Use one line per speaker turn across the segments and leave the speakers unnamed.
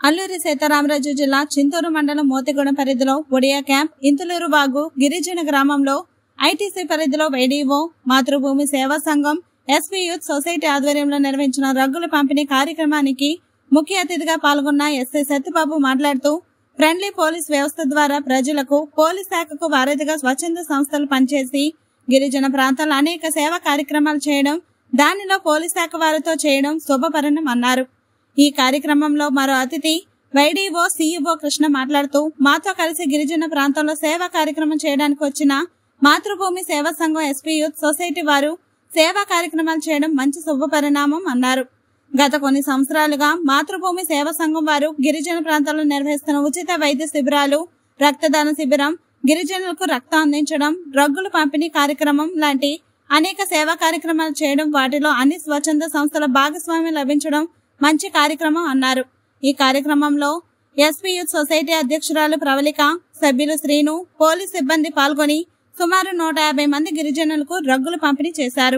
అల్లూరి సీతారామరాజు జిల్లా చింతూరు మండలం మోతిగూడెం పరిధిలో ఒడియా క్యాంప్ ఇంతులూరు వాగు గిరిజన గ్రామంలో ఐటీసీ పరిధిలో వైడీఓ మాతృభూమి సేవా సంఘం ఎస్పీ యూత్ సొసైటీ ఆధ్వర్యంలో నిర్వహించిన రగ్గుల పంపిణీ కార్యక్రమానికి ముఖ్య అతిథిగా పాల్గొన్న ఎస్ఐ సత్యబాబు మాట్లాడుతూ ఫ్రెండ్లీ పోలీస్ వ్యవస్థ ద్వారా ప్రజలకు పోలీస్ శాఖకు వారధిగా స్వచ్ఛంద సంస్థలు పనిచేసి గిరిజన ప్రాంతాల్లో అనేక సేవా కార్యక్రమాలు చేయడం దానిలో పోలీస్ శాఖ వారితో చేయడం శుభపరిణం అన్నారు ఈ కార్యక్రమంలో మరో అతిథి వైడీఓ సీఈఓ కృష్ణ మాట్లాడుతూ మాతో కలిసి గిరిజన ప్రాంతంలో సేవా కార్యక్రమం చేయడానికి వచ్చిన మాతృభూమి సేవా సంఘం ఎస్పీ యూత్ సొసైటీ వారు సేవా కార్యక్రమాలు చేయడం మంచి శుభపరిణామం అన్నారు గత కొన్ని సంవత్సరాలుగా మాతృభూమి సేవా సంఘం వారు గిరిజన ప్రాంతాల్లో నిర్వహిస్తున్న ఉచిత వైద్య శిబిరాలు రక్తదాన శిబిరం గిరిజనులకు రక్తం అందించడం రగ్గుల పంపిణీ కార్యక్రమం లాంటి అనేక సేవా కార్యక్రమాలు చేయడం వాటిలో అన్ని స్వచ్ఛంద సంస్థల భాగస్వామ్యం లభించడం మంచి కార్యక్రమం అన్నారు ఈ కార్యక్రమంలో ఎస్పీ యూత్ సొసైటీ అధ్యక్షురాలు ప్రవళిక సభ్యులు శ్రీను పోలీస్ సిబ్బంది పాల్గొని సుమారు నూట యాభై మంది గిరిజనులకు రగ్గులు పంపిణీ చేశారు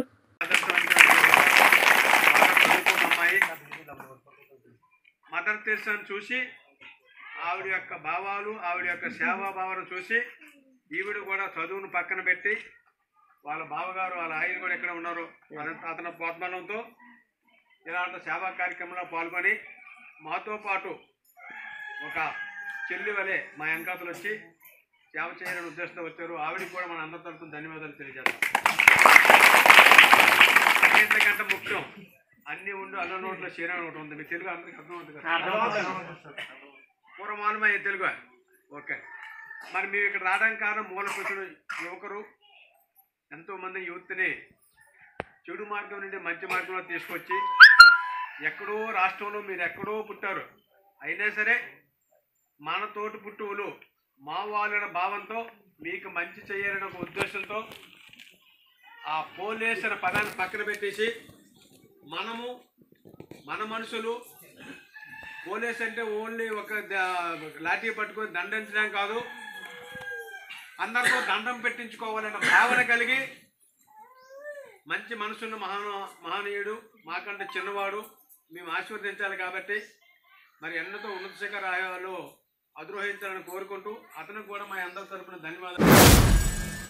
అమ్మాయి మదర్ తెరిసాను చూసి ఆవిడ యొక్క భావాలు ఆవిడ యొక్క సేవా భావాలు చూసి ఈవిడ కూడా చదువును పక్కన పెట్టి వాళ్ళ బావగారు వాళ్ళ ఆయన కూడా ఎక్కడ ఉన్నారు అతను- అతని ప్రోత్సాహంతో ఇలాంటి సేవా కార్యక్రమంలో పాల్గొని మాతో పాటు ఒక చెల్లి వలె మా వెనకాతలు వచ్చి సేవ చేయాలని ఉద్దేశంతో వచ్చారు ఆవిడకి కూడా మన అందరి తరఫున ధన్యవాదాలు తెలియజేస్తాం అన్నింటికంటే ముఖ్యం అన్ని ఉండు అన్న నోట్లో శ్రీరామ్ ఒకటి ఉంది మీ తెలుగు అందరికి అర్థమవుతుంది కదా పూర్వమానమయ్యే తెలుగు ఓకే మరి మేము ఇక్కడ రావడానికి కారణం మూల పురుషుడు యువకురు ఎంతో మంది యూత్ని చెడు మార్గం నుండి మంచి మార్గంలో తీసుకొచ్చి ఎక్కడో రాష్ట్రంలో మీరు ఎక్కడో పుట్టారు అయినా సరే మన తోటి పుట్టువులు మా వాళ్ళ భావంతో మీకు మంచి చేయాలనే ఒక ఉద్దేశంతో ఆ పోలీస్ అనే పదాన్ని పక్కన పెట్టేసి మనము మన మనుషులు పోలీస్ అంటే ఓన్లీ ఒక ద- లాఠీ పట్టుకొని దండించడం కాదు అందరితో దండం పెట్టించుకోవాలన్న భావన కలిగి మంచి మనసున్న మహాను మహనీయుడు మాకంటే చిన్నవాడు మేము ఆశీర్వదించాలి కాబట్టి మరి ఎన్నతో ఉన్నత శిఖరాలు అధిరోహించాలని కోరుకుంటూ అతనికి కూడా మా అందరి తరపున ధన్యవాదాలు